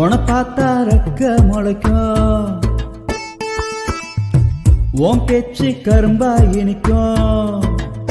உன பார்த்தா ரெக்க முளைக்கும் உன் பேச்சு கரும்பா இனிக்கும்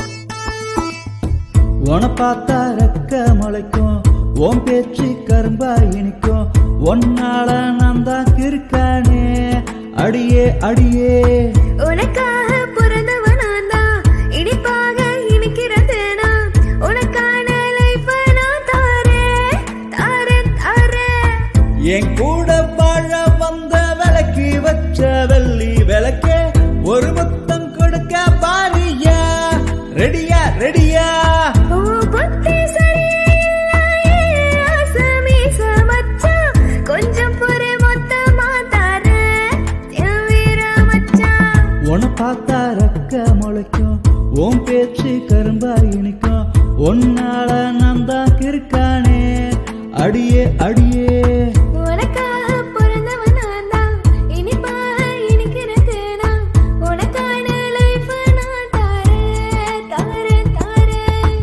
உன பார்த்தா ரெக்க முளைக்கும் உன் பேச்சு கரும்பா இனிக்கும் ஒன்னால நான் தான் கிருக்கானே அடியே அடியே உனக்காக பிறந்தவன் நான் தான் இனிப்பாக இனிக்கிறது நான் உனக்கான லைஃப் நான் தாரேன் தாரேன் தாரேன் என் கூட வாழ வந்த விளக்கி வச்ச வெள்ளி விளக்கே ஒரு முத்தம் கொடுக்க பாரியா ரெடியா ரெடியா ஓ புத்தி சரியில்லையே ஆசை மீச மச்சான் கொஞ்சம் பொறு மொத்தமா தாரேன் என் வீர மச்சான் உன பார்த்தா ரெக்க முளைக்கும் உன் பேச்சு கரும்பா இனிக்கும் உன்னால நான் தான் கிருக்கானே அடியே அடியே உனக்காக பிறந்தவன் நான் தான் இனிப்பாக இனிக்கிறது நான் உனக்கான லைஃப் நான் தாரேன் தாரேன் தாரேன்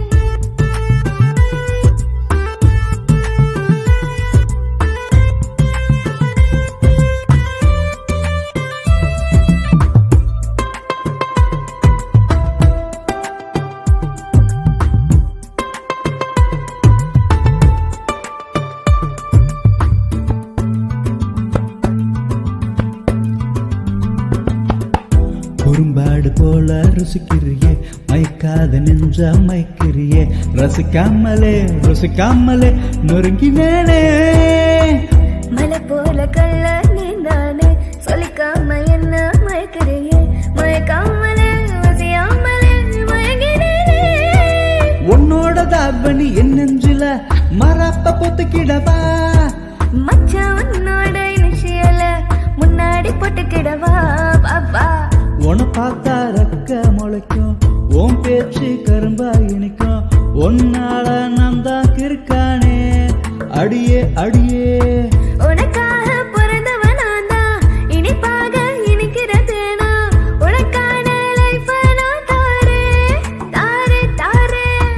குறும்பாடு போல ருசிக்கிறியே மயக்காத நெஞ்ச மயக்கிறியே ரசிக்காமலே ருசிக்காமலே நொறுங்கினேனே மலை போல கள்ள நீந்தானே சொல்லிக்காம என்ன மயக்கிறியே மயக்காமலே வசியாமலே மயங்கினேனே உன்னோட தாபணி என் நெஞ்சில மரப்ப பொத்துக்கிடவா மச்சான் உன்னோட இனிஷியல முன்னாடி போட்டுக்கிடவா பாப்பா உன பார்த்தா ரெக்க முளைக்கும் உன் பேச்சு கரும்பா இனிக்கும் உன்னால நான் தான் கிருக்கானே அடியே அடியே உனக்காக பிறந்தவன் நான் தான் இனிப்பாக இனிக்கிறது நான் உனக்கான லைஃப் நான் தாரேன் தாரேன் தாரேன்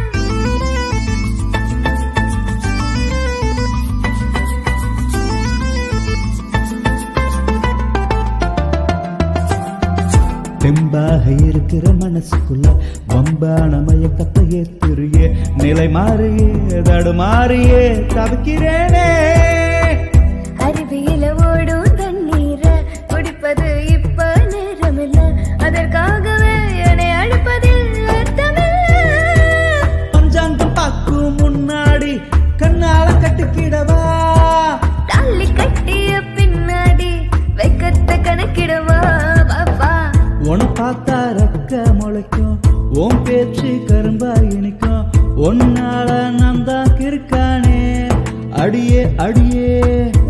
தெம்பாக இருக்கிற மனசுக்குள்ள வம்பான மயக்கத்தை ஏத்துறியே நிலை மாறியே தடுமாறியே தவிக்கிறேனே அருவியில ஓடும் தண்ணீர குடிப்பது இப்ப நேரமில்ல அதற்காகவே என்னை அழைப்பதில் அர்த்தமில்ல பஞ்சாங்கம் பார்க்கும் முன்னாடி கண்ணால கட்டுக்கிடவா தாலி கட்டிய பின்னாடி வெக்கத்தை கணக்கிடவா பாப்பா உன பார்த்தா ரெக்க முளைக்கும் உன் பேச்சு கரும்பா இனிக்கும் உன்னால நான் தான் கிருக்கானே அடியே அடியே